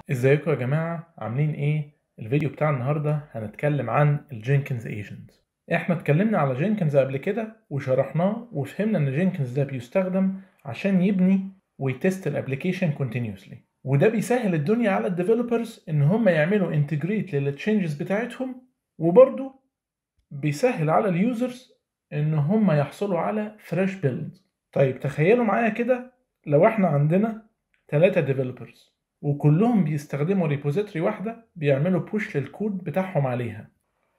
ازيكم يا جماعة عاملين ايه؟ الفيديو بتاع النهاردة هنتكلم عن الجينكنز ايجنت احنا اتكلمنا على جينكنز قبل كده وشرحناه وفهمنا ان جينكنز ده بيستخدم عشان يبني ويتست الابليكيشن كونتينيوسلي وده بيسهل الدنيا على الديفلوبرز ان هم يعملوا انتجريت للتشينجز بتاعتهم وبرضه بيسهل على اليوزرز ان هم يحصلوا على فريش بيلد طيب تخيلوا معايا كده لو احنا عندنا ثلاثة ديفلوبرز وكلهم بيستخدموا ريبوزيتوري واحدة بيعملوا بوش للكود بتاعهم عليها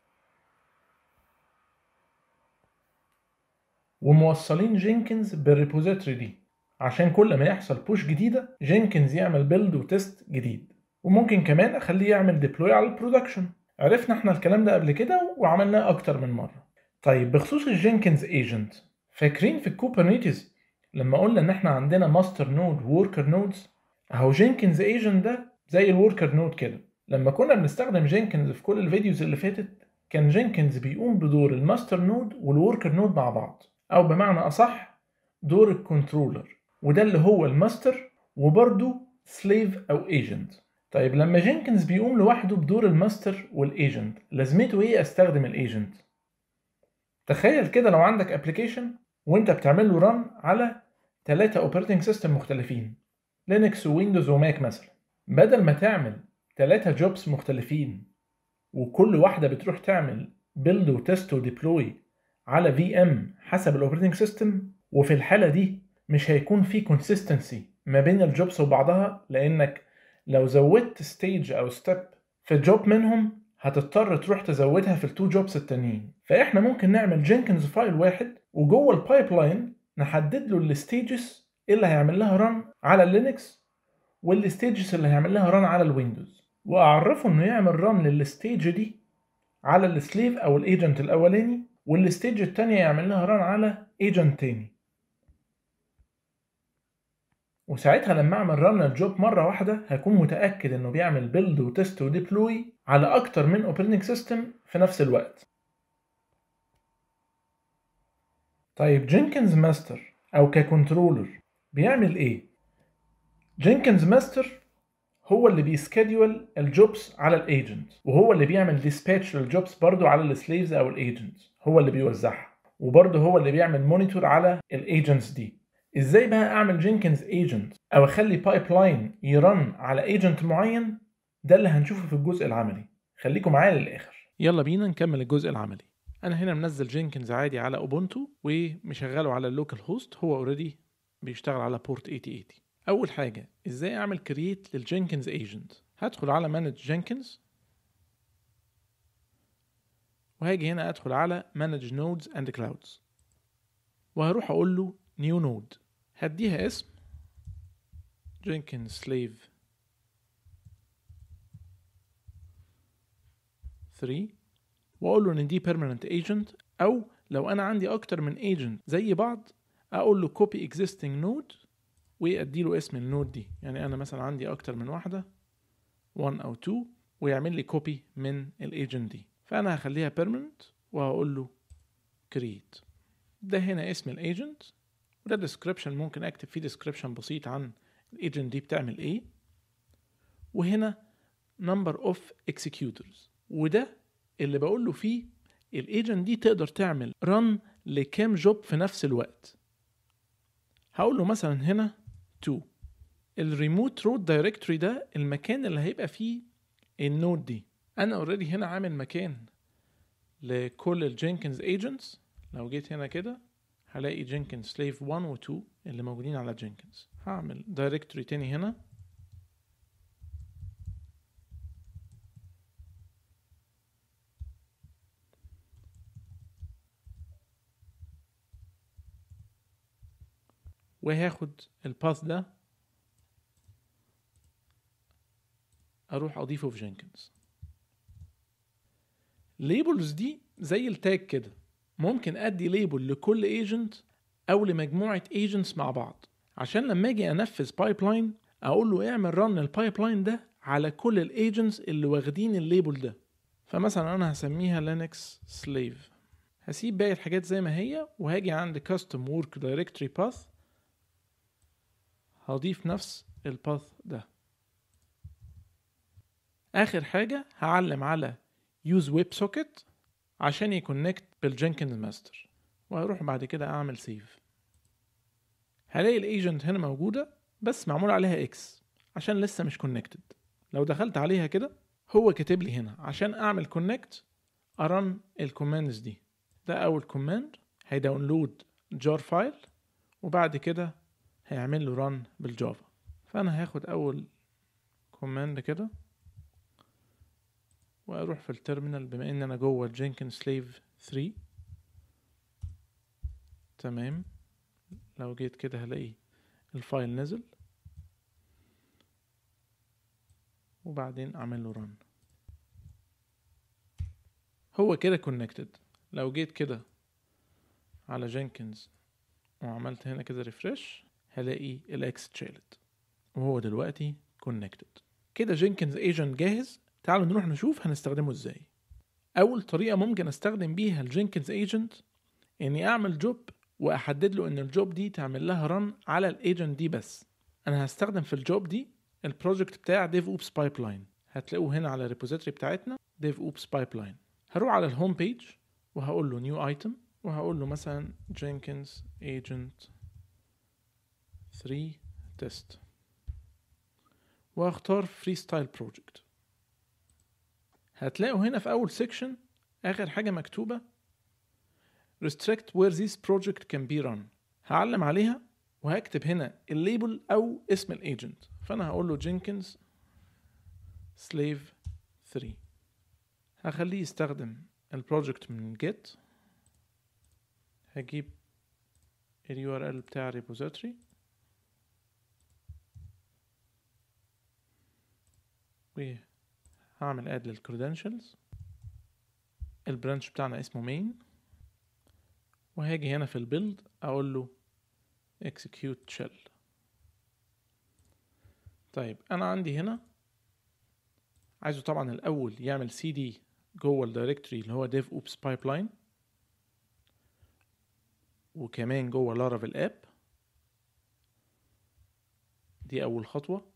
وموصلين جينكنز بالريبوزيتوري دي عشان كل ما يحصل بوش جديدة جينكنز يعمل بيلد وتست جديد وممكن كمان اخليه يعمل ديبلوي على البرودكشن عرفنا احنا الكلام ده قبل كده وعملناه اكتر من مرة طيب بخصوص الجينكنز ايجنت فاكرين في الكوبرنيتيز لما قلنا ان احنا عندنا ماستر نود ووركر نودز اهو جينكنز ايجنت ده زي الوركر نود كده لما كنا بنستخدم جينكنز في كل الفيديوز اللي فاتت كان جينكنز بيقوم بدور الماستر نود والوركر نود مع بعض او بمعنى اصح دور الكنترولر وده اللي هو الماستر وبرده سليف او ايجنت طيب لما جينكنز بيقوم لوحده بدور الماستر والايجنت لازمته ايه استخدم الايجنت تخيل كده لو عندك ابلكيشن وانت بتعمل له ران على ثلاثة اوبريتنج سيستم مختلفين لينكس وويندوز وماك مثلا بدل ما تعمل ثلاثة جوبس مختلفين وكل واحدة بتروح تعمل بيلد وتست وديبلوي على في ام حسب الاوبريتنج سيستم وفي الحالة دي مش هيكون في كونسيستنسي ما بين الجوبس وبعضها لانك لو زودت ستيج او ستيب في جوب منهم هتضطر تروح تزودها في التو جوبس التانيين فاحنا ممكن نعمل جينكنز فايل واحد وجوه البايب لاين نحدد له الستيجز اللي هيعمل لها ران على اللينكس والستيجز اللي هيعمل لها ران على الويندوز واعرفه انه يعمل ران للستيج دي على السليف او الايجنت الاولاني والستيج التانية يعمل لها ران على ايجنت تاني وساعتها لما اعمل رن الجوب مره واحده هكون متاكد انه بيعمل بيلد وتست وديبلوي على اكتر من اوبريتنج سيستم في نفس الوقت طيب جينكنز ماستر او ككنترولر بيعمل ايه جينكنز ماستر هو اللي بيسكادول الجوبس على الايجنت وهو اللي بيعمل ديسباتش للجوبس برضو على السليفز او الايجنت هو اللي بيوزعها وبرضه هو اللي بيعمل مونيتور على الايجنتس دي ازاي بقى اعمل جينكنز ايجنت او اخلي بايب لاين يرن على ايجنت معين ده اللي هنشوفه في الجزء العملي خليكم معايا للاخر يلا بينا نكمل الجزء العملي انا هنا منزل جينكنز عادي على اوبونتو ومشغله على اللوكال هوست هو اوريدي بيشتغل على بورت 8080 اول حاجه ازاي اعمل كرييت للجينكنز ايجنت هدخل على مانج جينكنز وهاجي هنا ادخل على مانج نودز اند كلاودز وهروح اقول له نيو نود هديها اسم جينكنز سليف 3 واقول له ان دي permanent agent او لو انا عندي اكتر من agent زي بعض اقول له copy existing node وادي له اسم النود دي يعني انا مثلا عندي اكتر من واحده 1 او 2 ويعمل لي كوبي من الايجنت دي فانا هخليها permanent وهقول له create ده هنا اسم الايجنت وده ديسكريبشن ممكن اكتب فيه ديسكريبشن بسيط عن الايجنت دي بتعمل ايه وهنا number of executors وده اللي بقول له فيه الايجنت دي تقدر تعمل رن لكام جوب في نفس الوقت هقول له مثلا هنا 2 الريموت روت دايركتوري ده المكان اللي هيبقى فيه النود دي انا اوريدي هنا عامل مكان لكل الجينكنز ايجنتس لو جيت هنا كده هلاقي جينكنز سليف 1 و 2 اللي موجودين على جينكنز هعمل دايركتوري تاني هنا وهاخد الباث ده اروح اضيفه في جينكنز ليبلز دي زي التاج كده ممكن ادي ليبل لكل ايجنت او لمجموعه ايجنتس مع بعض عشان لما اجي انفذ بايب لاين اقول له اعمل رن البايب لاين ده على كل الايجنتس اللي واخدين الليبل ده فمثلا انا هسميها لينكس سليف هسيب باقي الحاجات زي ما هي وهاجي عند custom work directory path هضيف نفس الباث ده اخر حاجه هعلم على use web socket عشان يكونكت بالجينكنز ماستر وهروح بعد كده اعمل سيف هلاقي الايجنت هنا موجوده بس معمول عليها اكس عشان لسه مش كونكتد لو دخلت عليها كده هو كاتب لي هنا عشان اعمل كونكت ارن الكوماندز دي ده اول كوماند هيداونلود جار فايل وبعد كده هيعمل له ران بالجافا فانا هاخد اول كوماند كده واروح في التيرمينال بما ان انا جوه جينكن سليف 3 تمام لو جيت كده هلاقي الفايل نزل وبعدين اعمل له ران هو كده كونكتد لو جيت كده على جينكنز وعملت هنا كده ريفرش هلاقي الاكس اتشالت وهو دلوقتي كونكتد كده جينكنز ايجنت جاهز تعالوا نروح نشوف هنستخدمه ازاي اول طريقه ممكن استخدم بيها الجينكنز ايجنت اني اعمل جوب واحدد له ان الجوب دي تعمل لها رن على الايجنت دي بس انا هستخدم في الجوب دي البروجكت بتاع ديف اوبس بايبلاين هتلاقوه هنا على الريبوزيتوري بتاعتنا ديف اوبس بايبلاين هروح على الهوم بيج وهقول له نيو ايتم وهقول له مثلا جينكنز ايجنت 3 تيست وهختار فري ستايل بروجكت هتلاقوا هنا في اول سيكشن اخر حاجه مكتوبه restrict where this project can be run هعلم عليها وهكتب هنا الليبل او اسم الايجنت فانا هقول له جينكنز سليف 3 هخليه يستخدم البروجكت من جيت هجيب ال URL بتاع الريبوزيتوري وهعمل اد للكريدنشالز البرانش بتاعنا اسمه main وهاجي هنا في البيلد اقول له execute shell طيب انا عندي هنا عايزه طبعا الاول يعمل cd جوه الدايركتوري اللي هو dev oops pipeline وكمان جوه لارافيل اب دي اول خطوه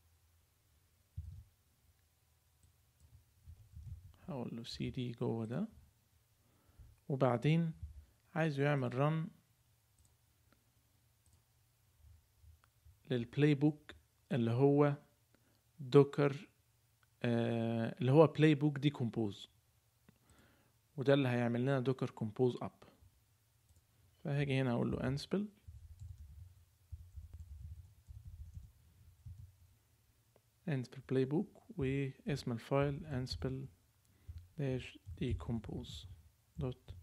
هقول له cd جوه ده وبعدين عايزه يعمل رن للبلاي بوك اللي هو دوكر آه اللي هو بلاي بوك دي كومبوز وده اللي هيعمل لنا دوكر كومبوز اب فهاجي هنا اقول له انسبل انسبل بلاي بوك واسم الفايل انسبل داش decompose دوت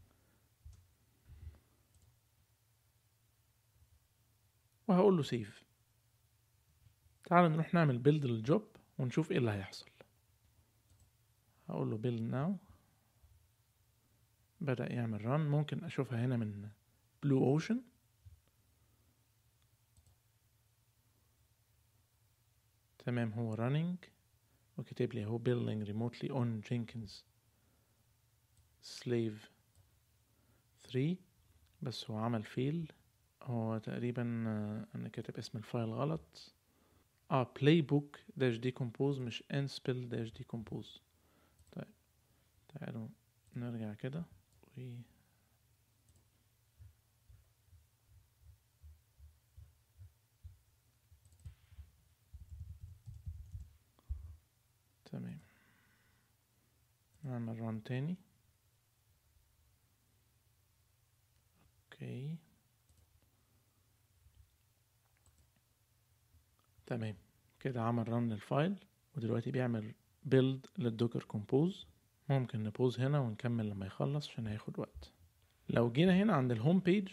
وهقول له سيف تعال نروح نعمل بيلد للجوب ونشوف ايه اللي هيحصل هقول له بيلد ناو بدأ يعمل ران ممكن اشوفها هنا من بلو اوشن تمام هو رانينج وكتب لي هو building remotely on Jenkins slave 3 بس هو عمل فيل هو تقريبا انا كاتب اسم الفايل غلط اه playbook داش decompose مش ansible داش decompose طيب تعالوا نرجع كده و تمام نعمل ران تاني اوكي تمام كده عمل رن للفايل ودلوقتي بيعمل بيلد للدوكر كومبوز ممكن نبوز هنا ونكمل لما يخلص عشان هياخد وقت لو جينا هنا عند الهوم بيج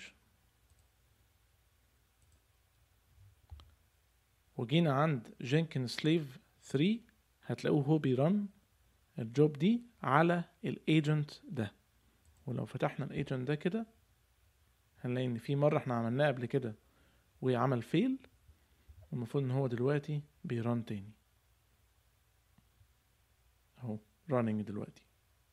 وجينا عند جينكن سليف 3 هتلاقوه هو بيرن الجوب دي على الايجنت ده ولو فتحنا الايجنت ده كده هنلاقي ان في مره احنا عملناه قبل كده وعمل فيل المفروض ان هو دلوقتي بيران تاني اهو راننج دلوقتي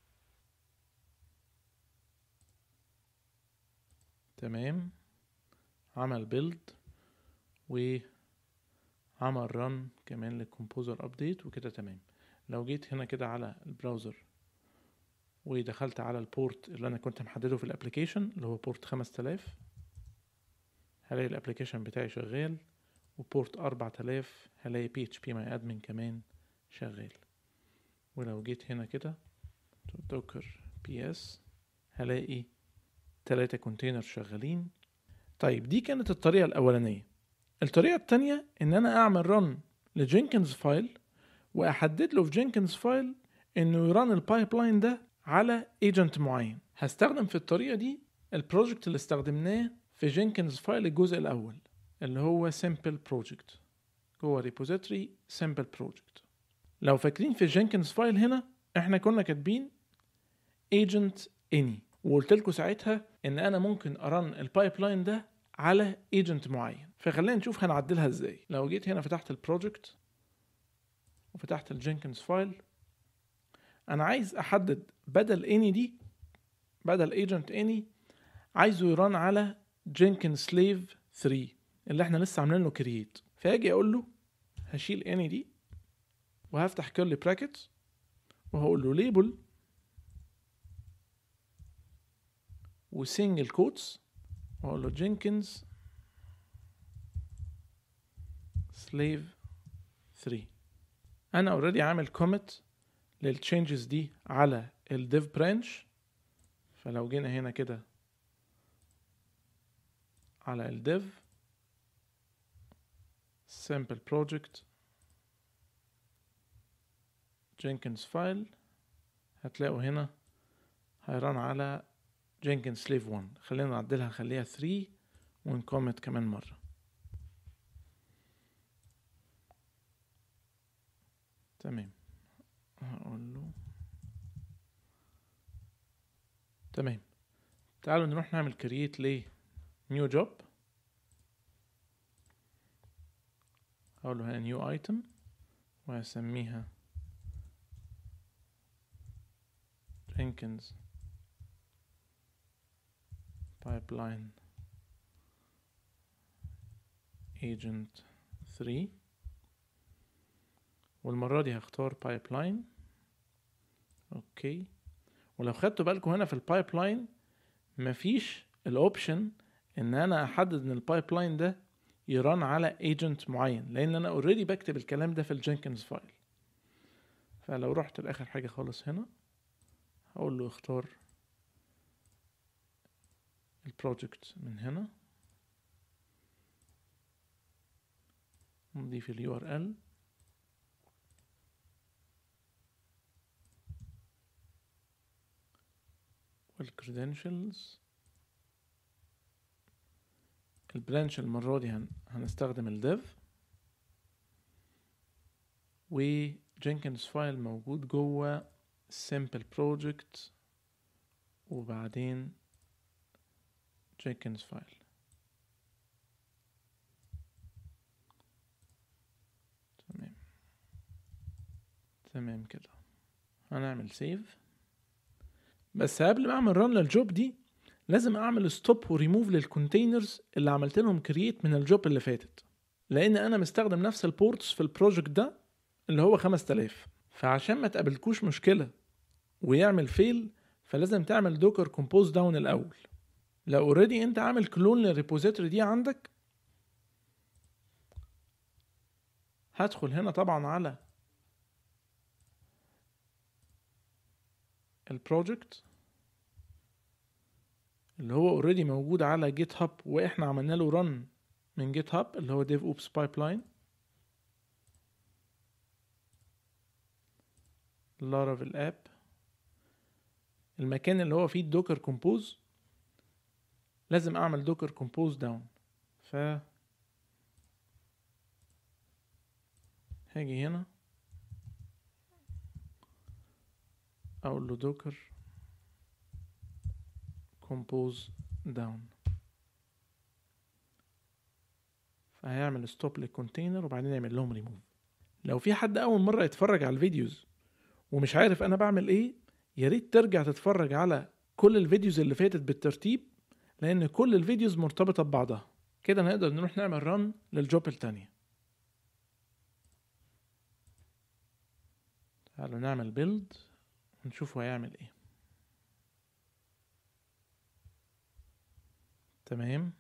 تمام عمل بيلد وعمل رن كمان للكمبوزر ابديت وكده تمام لو جيت هنا كده على البراوزر ودخلت على البورت اللي انا كنت محدده في الابليكيشن اللي هو بورت 5000 هلاقي الابليكيشن بتاعي شغال وبورت 4000 هلاقي بي اتش بي ماي ادمن كمان شغال ولو جيت هنا كده دوكر بي اس هلاقي تلاتة كونتينر شغالين طيب دي كانت الطريقة الأولانية الطريقة التانية إن أنا أعمل رن لجينكنز فايل وأحدد له في جينكنز فايل إنه يران البايب لاين ده على ايجنت معين هستخدم في الطريقة دي البروجكت اللي استخدمناه في جينكنز فايل الجزء الأول اللي هو simple project جوه ريبوزيتوري simple project لو فاكرين في جينكنز فايل هنا احنا كنا كاتبين agent any وقلت لكم ساعتها ان انا ممكن ارن البايب لاين ده على ايجنت معين فخلينا نشوف هنعدلها ازاي لو جيت هنا فتحت البروجكت وفتحت الجينكنز فايل انا عايز احدد بدل اني دي بدل ايجنت اني عايزه يران على جينكن سليف 3 اللي احنا لسه عاملين له كرييت فاجي اقول له هشيل اني دي وهفتح كيرلي براكت وهقول له ليبل وسنجل كوتس واقول له جينكنز سليف 3 انا اوريدي عامل كوميت للتشينجز دي على الديف برانش فلو جينا هنا كده على الديف simple project jenkins فايل هتلاقوا هنا هيران على jenkins slave 1 خلينا نعدلها نخليها 3 ونكومت كمان مرة تمام هقول له تمام تعالوا نروح نعمل كرييت ل new job هقول له هنا new item وهسميها Jenkins pipeline agent 3 والمرة دي هختار pipeline اوكي ولو خدتوا بالكم هنا في البايب لاين مفيش الاوبشن ان انا احدد ان البايب لاين ده يران على ايجنت معين لان انا اوريدي بكتب الكلام ده في الجينكنز فايل فلو رحت لاخر حاجه خالص هنا هقول له اختار البروجكت من هنا نضيف اليو ار ال والكريدنشلز البرانش المرة دي هن... هنستخدم الديف وجينكنز فايل موجود جوه simple project وبعدين جينكنز فايل تمام تمام كده هنعمل سيف بس قبل ما اعمل رن للجوب دي لازم اعمل ستوب وريموف للكونتينرز اللي عملت لهم كرييت من الجوب اللي فاتت لان انا مستخدم نفس البورتس في البروجكت ده اللي هو 5000 فعشان ما تقابلكوش مشكله ويعمل فيل فلازم تعمل دوكر كومبوز داون الاول لو اوريدي انت عامل كلون للريبوزيتوري دي عندك هدخل هنا طبعا على البروجكت اللي هو اوريدي موجود على جيت هاب واحنا عملنا له رن من جيت هاب اللي هو ديف اوبس بايبلاين لارافيل اب المكان اللي هو فيه الدوكر كومبوز لازم اعمل دوكر كومبوز داون ف هاجي هنا اقول له دوكر كومبوز داون فهيعمل ستوب للكونتينر وبعدين يعمل لهم ريموف لو في حد اول مره يتفرج على الفيديوز ومش عارف انا بعمل ايه يا ريت ترجع تتفرج على كل الفيديوز اللي فاتت بالترتيب لان كل الفيديوز مرتبطه ببعضها كده نقدر نروح نعمل رن للجوب التانية تعالوا نعمل بيلد ونشوف هو هيعمل ايه تمام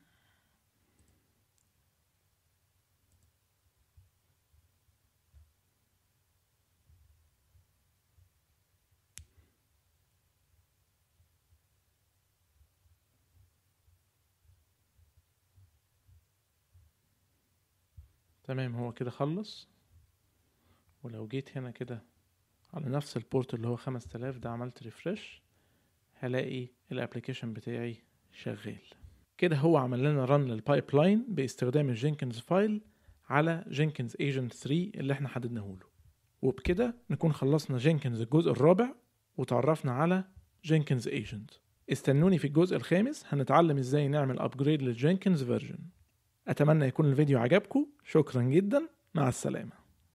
تمام هو كده خلص ولو جيت هنا كده على نفس البورت اللي هو 5000 ده عملت ريفرش هلاقي الابليكيشن بتاعي شغال كده هو عمل لنا رن للبايب لاين باستخدام الجينكنز فايل على جينكنز ايجنت 3 اللي احنا حددناه له وبكده نكون خلصنا جينكنز الجزء الرابع وتعرفنا على جينكنز ايجنت استنوني في الجزء الخامس هنتعلم ازاي نعمل ابجريد للجينكنز فيرجن اتمنى يكون الفيديو عجبكم شكرا جدا مع السلامه